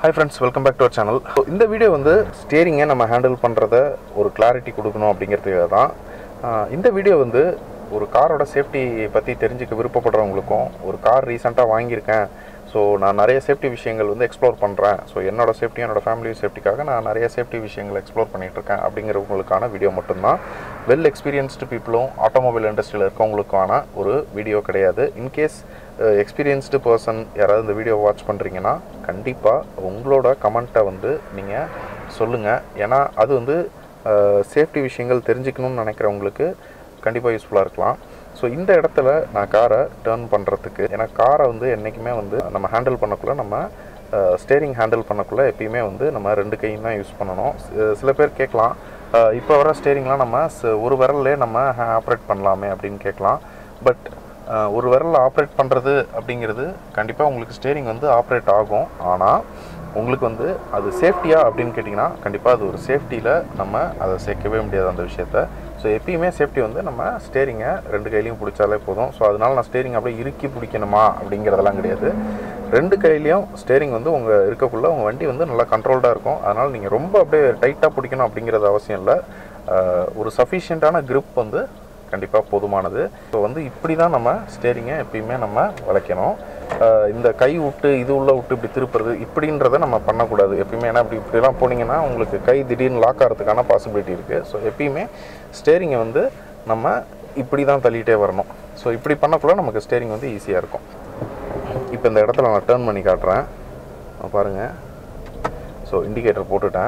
hi friends welcome back to our channel இந்த video வந்து ஸ்டியரிங்கை நம்ம ஹேண்டில் பண்ணுறத ஒரு கிளாரிட்டி கொடுக்கணும் அப்படிங்கிறதுக்காக தான் ஆஹ் இந்த வீடியோ வந்து ஒரு காரோட சேஃப்டி பற்றி தெரிஞ்சுக்க விருப்பப்படுறவங்களுக்கும் ஒரு கார் ரீசெண்டாக வாங்கியிருக்கேன் ஸோ நான் நிறைய சேஃப்டி விஷயங்கள் வந்து எக்ஸ்ப்ளோர் பண்ணுறேன் ஸோ என்னோட சேஃப்டி என்னோட ஃபேமிலி சேஃப்டிக்காக நான் நிறைய சேஃப்டி விஷயங்கள் எக்ஸ்ப்ளோர் பண்ணிட்டு இருக்கேன் அப்படிங்கிறவங்களுக்கான வீடியோ மட்டும்தான் வெல் எக்ஸ்பீரியன்ஸ்டு பீப்புளும் ஆட்டோமொபைல் இண்டஸ்ட்ரியில் இருக்கவங்களுக்கான ஒரு வீடியோ கிடையாது இன்கேஸ் எக்ஸ்பீரியன்ஸ்டு பர்சன் யாராவது இந்த வீடியோ வாட்ச் பண்ணுறீங்கன்னா கண்டிப்பாக உங்களோட கமெண்ட்டை வந்து நீங்கள் சொல்லுங்கள் ஏன்னா அது வந்து சேஃப்டி விஷயங்கள் தெரிஞ்சுக்கணும்னு நினைக்கிறவங்களுக்கு கண்டிப்பாக யூஸ்ஃபுல்லாக இருக்கலாம் ஸோ இந்த இடத்துல நான் காரை டேர்ன் பண்ணுறதுக்கு ஏன்னா காரை வந்து என்றைக்குமே வந்து நம்ம ஹேண்டில் பண்ணக்குள்ள நம்ம ஸ்டேரிங் ஹேண்டில் பண்ணக்குள்ள எப்பயுமே வந்து நம்ம ரெண்டு கையும் தான் யூஸ் பண்ணணும் சி- சில பேர் கேட்கலாம் இப்போ வர ஸ்டேரிங்லாம் நம்ம ச- ஒரு விரல்லே நம்ம ஆப்ரேட் பண்ணலாமே அப்படின்னு கேட்கலாம் பட் ஒரு விரலில் ஆப்ரேட் பண்ணுறது அப்படிங்கிறது கண்டிப்பாக உங்களுக்கு ஸ்டேரிங் வந்து ஆப்ரேட் ஆகும் ஆனால் உங்களுக்கு வந்து அது சேஃப்டியா அப்படின்னு கேட்டிங்கன்னா கண்டிப்பாக அது ஒரு சேஃப்டியில் நம்ம அதை சேர்க்கவே முடியாது அந்த விஷயத்த ஸோ எப்பயுமே சேஃப்டி வந்து நம்ம ஸ்டேரிங்கை ரெண்டு கையிலையும் பிடிச்சாலே போதும் ஸோ அதனால நான் ஸ்டேரிங் அப்படியே இறுக்கி பிடிக்கணுமா அப்படிங்கிறதெல்லாம் கிடையாது ரெண்டு கையிலையும் ஸ்டேரிங் வந்து உங்கள் இருக்கக்குள்ள உங்கள் வண்டி வந்து நல்லா கண்ட்ரோல்டாக இருக்கும் அதனால் நீங்கள் ரொம்ப அப்படியே டைட்டாக பிடிக்கணும் அப்படிங்கிறது அவசியம் இல்லை அஹ் ஒரு சஃபிஷியண்ட்டான grip வந்து கண்டிப்பாக போதுமானது ஸோ வந்து இப்படி தான் நம்ம ஸ்டேரிங்கை எப்பயுமே நம்ம வளைக்கணும் அஹ் இந்த கை விட்டு இது உள்ள விட்டு இப்படி திருப்புறது இப்படின்றத நம்ம பண்ணக்கூடாது எப்பயுமே ஏன்னா இப்படி இப்படிலாம் போனீங்கன்னா உங்களுக்கு கை திடீர்னு லாக் ஆகிறதுக்கான பாசிபிலிட்டி இருக்குது ஸோ எப்பயுமே ஸ்டேரிங்கை வந்து நம்ம இப்படி தான் தள்ளிட்டே வரணும் ஸோ இப்படி பண்ணக்குள்ள நமக்கு ஸ்டேரிங் வந்து ஈஸியாக இருக்கும் இப்போ இந்த இடத்துல நான் டேர்ன் பண்ணி காட்டுறேன் அஹ் பாருங்க ஸோ இண்டிகேட்டர் போட்டுட்டேன்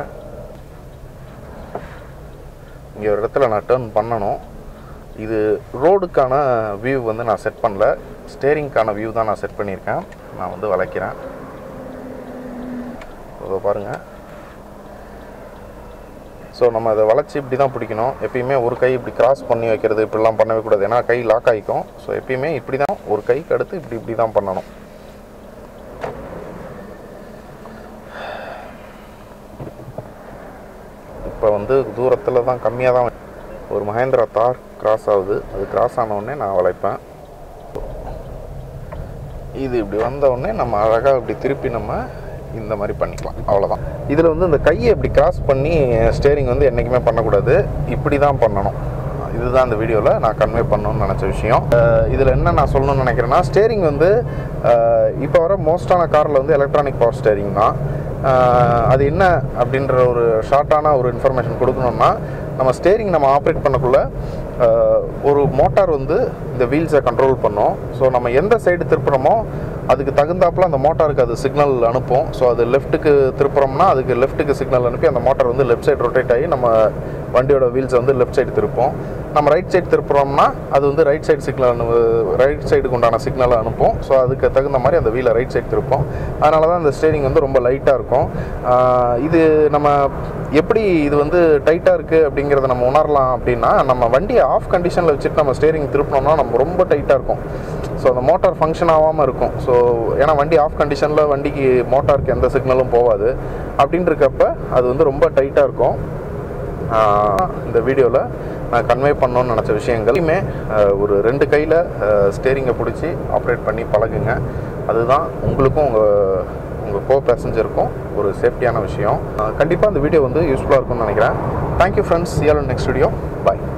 இங்கே ஒரு இடத்துல நான் டேர்ன் பண்ணணும் இது ரோடுக்கான வியூ வந்து நான் செட் பண்ணல ஸ்டேரிங்க்கான வியூ தான் நான் செட் பண்ணியிருக்கேன் நான் வந்து வளைக்கிறேன் இதோ பாருங்கள் ஸோ நம்ம அதை வளைச்சி இப்படி தான் பிடிக்கணும் எப்பயுமே ஒரு கை இப்படி கிராஸ் பண்ணி வைக்கிறது இப்படிலாம் பண்ணவே கூடாது ஏன்னா கை லாக் ஆகிக்கும் ஸோ எப்பயுமே இப்படி தான் ஒரு கைக்கு அடுத்து இப்படி இப்படி தான் பண்ணணும் இப்போ வந்து தூரத்தில் தான் கம்மியாக தான் ஒரு மகேந்திரா தார் கிராஸ் ஆகுது அது கிராஸ் ஆன உடனே நான் வளைப்பேன் இது இப்படி வந்த உடனே நம்ம அழகாக இப்படி திருப்பி நம்ம இந்த மாதிரி பண்ணிக்கலாம் அவ்வளோதான் இதில் வந்து இந்த கையை இப்படி கிராஸ் பண்ணி ஸ்டேரிங் வந்து என்றைக்குமே பண்ணக்கூடாது இப்படி தான் பண்ணணும் இதுதான் இந்த வீடியோவில் நான் கன்வே பண்ணணும்னு நினச்ச விஷயம் இதில் என்ன நான் சொல்லணும்னு நினைக்கிறேன்னா ஸ்டேரிங் வந்து இப்போ வர மோஸ்டான காரில் வந்து எலக்ட்ரானிக் பவர் ஸ்டேரிங் தான் அஹ், அது என்ன அப்படின்ற ஒரு ஷார்ட்டான ஒரு இன்ஃபர்மேஷன் கொடுக்கணும்னா நம்ம ஸ்டேரிங் நம்ம ஆப்ரேட் பண்ணக்குள்ள அஹ், ஒரு மோட்டார் வந்து இந்த வீல்ஸை கண்ட்ரோல் பண்ணும் ஸோ நம்ம எந்த சைடு திருப்புறோமோ அதுக்கு தகுந்தாப்புல அந்த மோட்டாருக்கு அது சிக்னல் அனுப்பும் ஸோ அது லெஃப்ட்டுக்கு திருப்புறோம்னா அதுக்கு லெஃப்ட்டுக்கு சிக்னல் அனுப்பி அந்த மோட்டார் வந்து லெஃப்ட் சைடு ரொட்டேட் ஆகி நம்ம வண்டியோட வீல்ஸை வந்து லெஃப்ட் சைடு திருப்போம் நம்ம ரைட் சைடு திருப்புறோம்னா அது வந்து ரைட் சைடு சிக்னல் அனு ரைட் சைடுக்கு உண்டான சிக்னலை அனுப்பும் ஸோ அதுக்கு தகுந்த மாதிரி அந்த வீலை ரைட் சைடு திருப்போம் அதனால தான் இந்த ஸ்டேரிங் வந்து ரொம்ப லைட்டாக இருக்கும் ஆஹ் இது நம்ம எப்படி இது வந்து டைட்டாக இருக்குது அப்படிங்கிறத நம்ம உணரலாம் அப்படின்னா நம்ம வண்டியை ஆஃப் கண்டிஷனில் வச்சுட்டு நம்ம ஸ்டேரிங் திருப்பினோம்னா நம்ம ரொம்ப டைட்டாக இருக்கும் ஸோ அந்த மோட்டார் ஃபங்க்ஷன் ஆகாமல் இருக்கும் ஸோ ஏன்னா வண்டி ஆஃப் கண்டிஷனில் வண்டிக்கு மோட்டாருக்கு எந்த சிக்னலும் போகாது அப்படின்னு இருக்கப்ப அது வந்து ரொம்ப டைட்டாக இருக்கும் ஆஹ் இந்த வீடியோவில் நான் கன்வே பண்ணணும்னு நினச்ச விஷயங்களையுமே ஆஹ் ஒரு ரெண்டு கையில் ஸ்டேரிங்கை பிடிச்சி ஆப்ரேட் பண்ணி பழகுங்க அதுதான் உங்களுக்கும் உங்கள் உங்கள் கோ பேசஞ்சருக்கும் ஒரு சேஃப்டியான விஷயம் கண்டிப்பாக இந்த வீடியோ வந்து யூஸ்ஃபுல்லாக இருக்கும்னு நினைக்கிறேன் thank you friends see you all next video பாய்